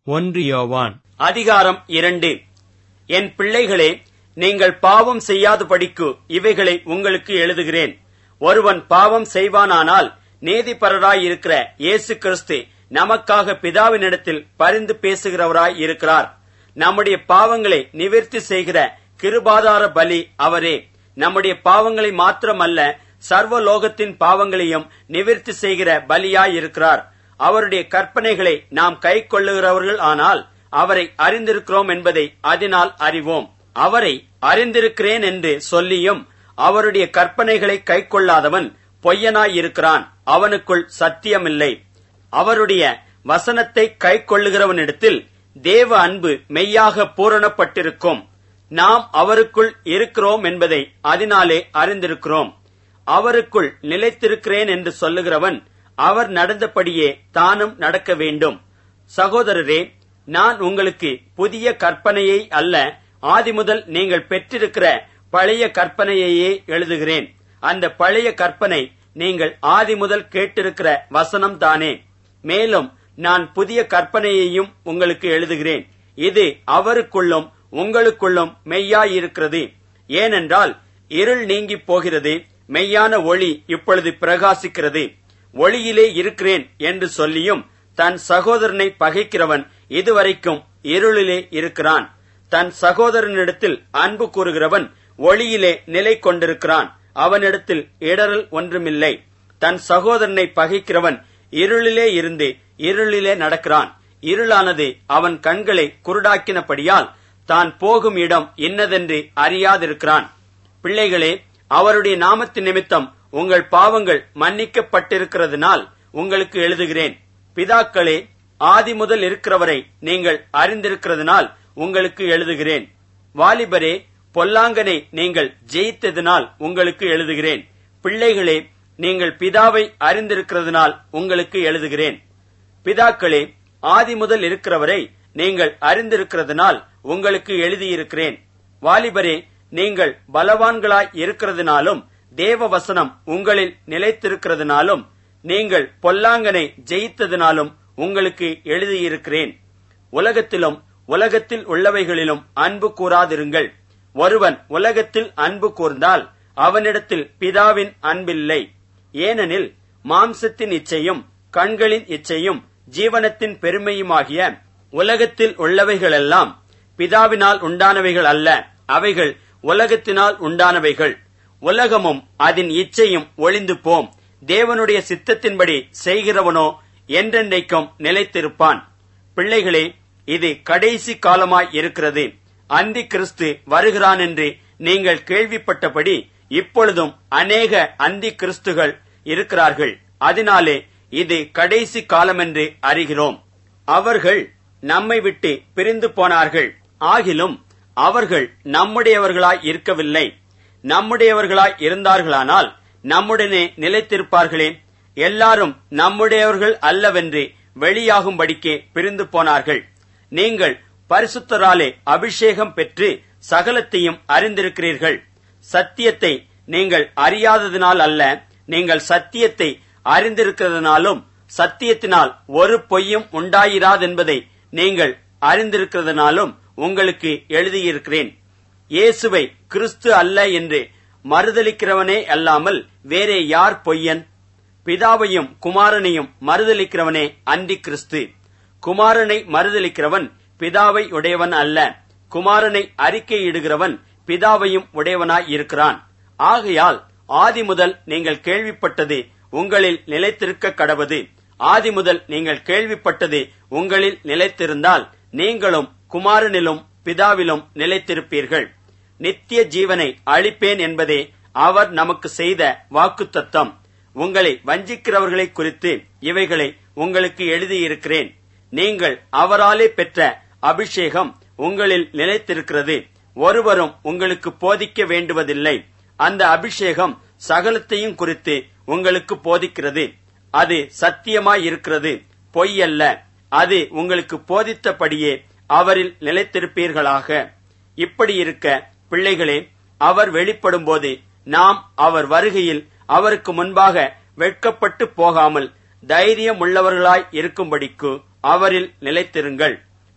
ஒன்று யோவான் அதிகாரம் இரண்டு என் பிள்ளைகளே நீங்கள் பாவம் செய்யாதபடிக்கு இவைகளை உங்களுக்கு எழுதுகிறேன் ஒருவன் பாவம் செய்வானானால் நீதிபரராயிருக்கிற இயேசு கிறிஸ்து நமக்காக பிதாவினிடத்தில் பரிந்து பேசுகிறவராய் இருக்கிறார் நம்முடைய பாவங்களை நிவர்த்தி செய்கிற கிருபாதார பலி அவரே நம்முடைய பாவங்களை மாத்திரமல்ல சர்வ லோகத்தின் பாவங்களையும் நிவர்த்தி செய்கிற பலியாயிருக்கிறார் அவருடைய கற்பனைகளை நாம் கை கொள்ளுகிறவர்கள் ஆனால் அவரை அறிந்திருக்கிறோம் என்பதை அதனால் அறிவோம் அவரை அறிந்திருக்கிறேன் என்று சொல்லியும் அவருடைய கற்பனைகளை கை கொள்ளாதவன் பொய்யனாயிருக்கிறான் அவனுக்குள் சத்தியமில்லை அவருடைய வசனத்தை கை கொள்ளுகிறவனிடத்தில் தேவ அன்பு மெய்யாக பூரணப்பட்டிருக்கும் நாம் அவருக்குள் இருக்கிறோம் என்பதை அதனாலே அறிந்திருக்கிறோம் அவருக்குள் நிலைத்திருக்கிறேன் என்று சொல்லுகிறவன் அவர் நடந்தபடியே தானும் நடக்க வேண்டும் சகோதரரே நான் உங்களுக்கு புதிய கற்பனையை அல்ல ஆதிமுதல் நீங்கள் பெற்றிருக்கிற பழைய கற்பனையையே எழுதுகிறேன் அந்த பழைய கற்பனை நீங்கள் ஆதிமுதல் கேட்டிருக்கிற வசனம் தானே மேலும் நான் புதிய கற்பனையையும் உங்களுக்கு எழுதுகிறேன் இது அவருக்குள்ளும் உங்களுக்குள்ளும் மெய்யாயிருக்கிறது ஏனென்றால் இருள் நீங்கி போகிறது மெய்யான ஒளி இப்பொழுது பிரகாசிக்கிறது ஒளியிலே இருக்கிறேன் என்று சொல்லியும் தன் சகோதரனை பகைக்கிறவன் இதுவரைக்கும் இருளிலே இருக்கிறான் தன் சகோதரனிடத்தில் அன்பு கூறுகிறவன் ஒளியிலே நிலை கொண்டிருக்கிறான் அவனிடத்தில் இடரல் ஒன்றுமில்லை தன் சகோதரனை பகைக்கிறவன் இருளிலே இருந்து இருளிலே நடக்கிறான் இருளானது அவன் கண்களை குருடாக்கினபடியால் தான் போகும் இடம் இன்னதென்று அறியாதிருக்கிறான் பிள்ளைகளே அவருடைய நாமத்தின் நிமித்தம் உங்கள் பாவங்கள் மன்னிக்கப்பட்டிருக்கிறதுனால் உங்களுக்கு எழுதுகிறேன் பிதாக்களே ஆதி முதல் இருக்கிறவரை நீங்கள் அறிந்திருக்கிறதுனால் உங்களுக்கு எழுதுகிறேன் வாலிபரே பொல்லாங்கனை நீங்கள் ஜெயித்ததினால் உங்களுக்கு எழுதுகிறேன் பிள்ளைகளே நீங்கள் பிதாவை அறிந்திருக்கிறதுனால் உங்களுக்கு எழுதுகிறேன் பிதாக்களே ஆதி முதல் இருக்கிறவரை நீங்கள் அறிந்திருக்கிறதுனால் உங்களுக்கு எழுதியிருக்கிறேன் வாலிபரே நீங்கள் பலவான்களாய் இருக்கிறதுனாலும் தேவ வசனம் உங்களில் நிலைத்திருக்கிறதுனாலும் நீங்கள் பொல்லாங்கனை ஜெயித்ததினாலும் உங்களுக்கு எழுதியிருக்கிறேன் உலகத்திலும் உலகத்தில் உள்ளவைகளிலும் அன்பு கூறாதிருங்கள் ஒருவன் உலகத்தில் அன்பு கூர்ந்தால் அவனிடத்தில் பிதாவின் அன்பில்லை ஏனெனில் மாம்சத்தின் இச்சையும் கண்களின் இச்சையும் ஜீவனத்தின் பெருமையுமாகிய உலகத்தில் உள்ளவைகளெல்லாம் பிதாவினால் உண்டானவைகள் அல்ல அவைகள் உலகத்தினால் உண்டானவைகள் உலகமும் அதன் இச்சையும் ஒளிந்து போம் தேவனுடைய சித்தத்தின்படி செய்கிறவனோ என்றென்றைக்கும் நிலைத்திருப்பான் பிள்ளைகளே இது கடைசி காலமாய் இருக்கிறது அந்தி கிறிஸ்து வருகிறான் என்று நீங்கள் கேள்விப்பட்டபடி இப்பொழுதும் அநேக அந்தி கிறிஸ்துகள் இருக்கிறார்கள் அதனாலே இது கடைசி காலமென்று அறிகிறோம் அவர்கள் நம்மை விட்டு பிரிந்து போனார்கள் ஆகிலும் அவர்கள் நம்முடையவர்களாய் இருக்கவில்லை நம்முடையவர்களாய் இருந்தார்களானால் நம்முடனே நிலைத்திருப்பார்களே எல்லாரும் நம்முடையவர்கள் அல்லவென்று வெளியாகும்படிக்கே பிரிந்து போனார்கள் நீங்கள் பரிசுத்தராலே அபிஷேகம் பெற்று சகலத்தையும் அறிந்திருக்கிறீர்கள் சத்தியத்தை நீங்கள் அறியாததினால் அல்ல நீங்கள் சத்தியத்தை அறிந்திருக்கிறதுனாலும் சத்தியத்தினால் ஒரு பொய்யும் உண்டாயிராதென்பதை நீங்கள் அறிந்திருக்கிறதுனாலும் உங்களுக்கு எழுதியிருக்கிறேன் இயேசுவை கிறிஸ்து அல்ல என்று மறுதலிக்கிறவனே அல்லாமல் வேறே யார் பொய்யன் பிதாவையும் குமாரனையும் மறுதலிக்கிறவனே அந்தி கிறிஸ்து குமாரனை மறுதலிக்கிறவன் பிதாவை உடையவன் அல்ல குமாரனை அறிக்கையிடுகிறவன் பிதாவையும் உடையவனாய் இருக்கிறான் ஆகையால் ஆதி முதல் நீங்கள் கேள்விப்பட்டது உங்களில் நிலைத்திருக்க கடவது ஆதி முதல் நீங்கள் கேள்விப்பட்டது உங்களில் நிலைத்திருந்தால் நீங்களும் குமாரனிலும் பிதாவிலும் நிலைத்திருப்பீர்கள் நித்திய ஜீவனை அளிப்பேன் என்பதே அவர் நமக்கு செய்த வாக்குத்தத்தம் உங்களை வஞ்சிக்கிறவர்களை குறித்து இவைகளை உங்களுக்கு எழுதியிருக்கிறேன் நீங்கள் அவராலே பெற்ற அபிஷேகம் உங்களில் நிலைத்திருக்கிறது ஒருவரும் உங்களுக்கு போதிக்க வேண்டுவதில்லை அந்த அபிஷேகம் சகலத்தையும் குறித்து உங்களுக்கு போதிக்கிறது அது சத்தியமாயிருக்கிறது பொய்யல்ல அது உங்களுக்கு போதித்தபடியே அவரில் நிலைத்திருப்பீர்களாக இப்படி இருக்க பிள்ளைகளே அவர் வெளிப்படும்போது நாம் அவர் வருகையில் அவருக்கு முன்பாக வெட்கப்பட்டு போகாமல் தைரியம் உள்ளவர்களாய் இருக்கும்படிக்கு அவரில் நிலைத்திருங்கள்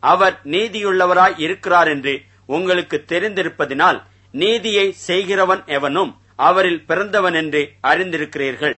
அவர் நீதியுள்ளவராய் இருக்கிறார் என்று உங்களுக்கு தெரிந்திருப்பதினால் நீதியை செய்கிறவன் எவனும் அவரில் பிறந்தவன் என்று அறிந்திருக்கிறீர்கள்